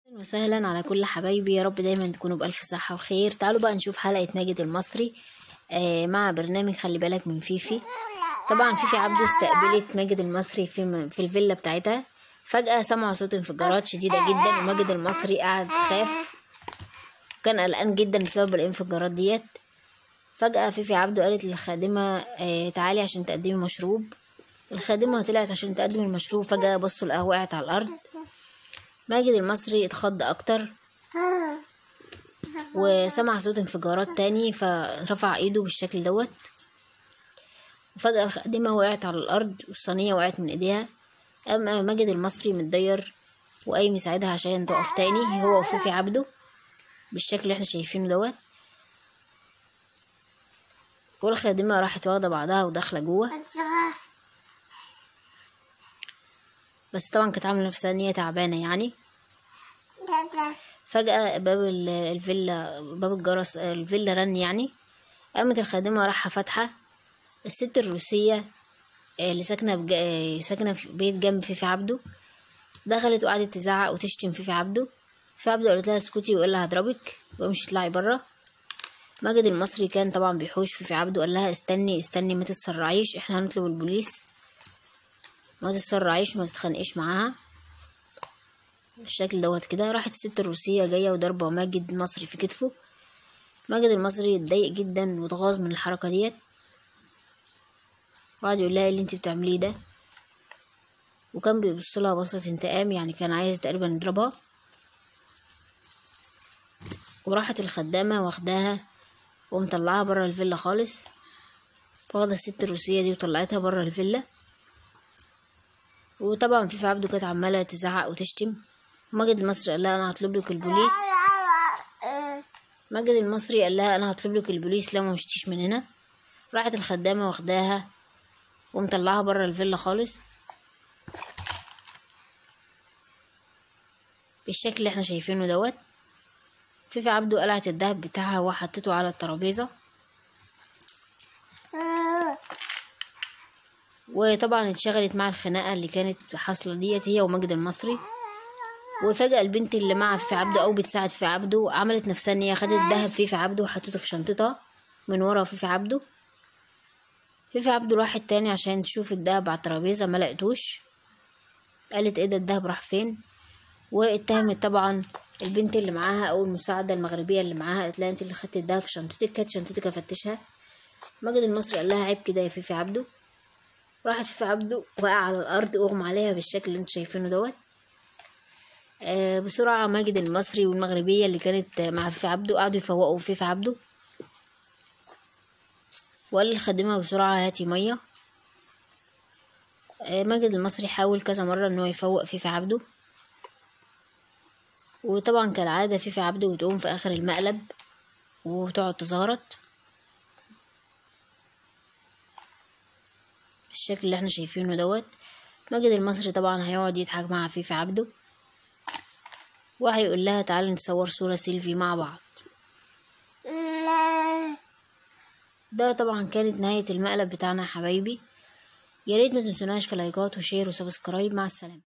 وسهلا على كل حبايبي يا رب دايما تكونوا بألف صحة وخير تعالوا بقى نشوف حلقة ماجد المصري آه مع برنامج خلي بالك من فيفي طبعا فيفي عبده استقبلت ماجد المصري في, في الفيلا بتاعتها فجأة سمعوا صوت انفجارات شديدة جدا وماجد المصري قعد خاف كان قلقان جدا بسبب الانفجارات ديت فجأة فيفي عبده قالت للخادمة آه تعالي عشان تقدمي مشروب الخادمة طلعت عشان تقدم المشروب فجأة بصوا القهوة وقعت على الأرض ماجد المصري اتخض أكتر وسمع صوت انفجارات تاني فرفع ايده بالشكل دوت وفجأة الخادمة وقعت على الأرض والصينية وقعت من ايديها أما ماجد المصري متضير وقايم يساعدها عشان تقف تاني هو وفيفي عبده بالشكل اللي احنا شايفينه دوت والخادمة راحت واخدة بعضها وداخلة جوه بس طبعا كانت عاملة نفسها ان هي تعبانة يعني فجأة باب الفيلا باب الجرس الفيلا رن يعني قامت الخادمة رايحة فاتحة الست الروسية اللي ساكنة بج... ساكنة في بيت جنب فيفي عبده دخلت وقعدت تزعق وتشتم فيفي عبده فيفي عبده قالت لها اسكتي وقال لها هضربك وامشي اطلعي برا ماجد المصري كان طبعا بيحوش فيفي عبده قال لها استني استني ما تتسرعيش احنا هنطلب البوليس ما تتسرعيش وما تتخانقيش معاها بالشكل دوت كده راحت الست الروسية جاية وضربة ماجد المصري في كتفه ماجد المصري اتضايق جدا واتغاظ من الحركة ديت وقعد يقول لها ايه اللي انت بتعمليه ده وكان بيبص لها بصة انتقام يعني كان عايز تقريبا يضربها وراحت الخدامة واخداها ومطلعها برا الفيلا خالص واخدة الست الروسية دي وطلعتها برا الفيلا وطبعا فيفي عبده كانت عمالة تزعق وتشتم ماجد المصري قال لها انا هطلب لك البوليس ماجد المصري قال لها انا هطلب لك البوليس لو ما مشيتيش من هنا راحت الخدامة واخداها ومطلعها برا الفيلا خالص بالشكل اللي احنا شايفينه دوت فيفي عبده قلعت الدهب بتاعها وحطته على الترابيزة وطبعا اتشغلت مع الخناقة اللي كانت حاصلة ديت هي وماجد المصري وفجأة البنت اللي مع في عبده أو بتساعد في عبده عملت نفسها إن هي خدت دهب فيه في عبده وحطته في شنطتها من ورا فيفي عبده فيفي عبده راحت تاني عشان تشوف الدهب على الترابيزة ما لقيتوش قالت ايه ده الدهب راح فين واتهمت طبعا البنت اللي معاها او المساعدة المغربية اللي معاها قالت لها انت اللي خدت الدهب في شنطتك كانت شنطتك افتشها ماجد المصري قال لها عيب كده يا فيفي عبده راحت فيفي عبده وقع على الارض واغمى عليها بالشكل اللي انتوا شايفينه دوت آه بسرعة ماجد المصري والمغربية اللي كانت مع فيفي عبده قعدوا يفوقوا فيفي عبده وقال للخادمة بسرعة هاتي مية آه ماجد المصري حاول كذا مرة ان هو يفوق فيفي عبده وطبعا كالعادة فيفي عبده بتقوم في اخر المقلب وتقعد تزغرط بالشكل اللي احنا شايفينه دوت ماجد المصري طبعا هيقعد يضحك مع فيفي عبده وهيقول لها تعالي نتصور صورة سيلفي مع بعض ده طبعا كانت نهاية المقلب بتاعنا يا حبايبي ياريت ما تنسوناش في لايكات وشير وسبسكرايب مع السلامة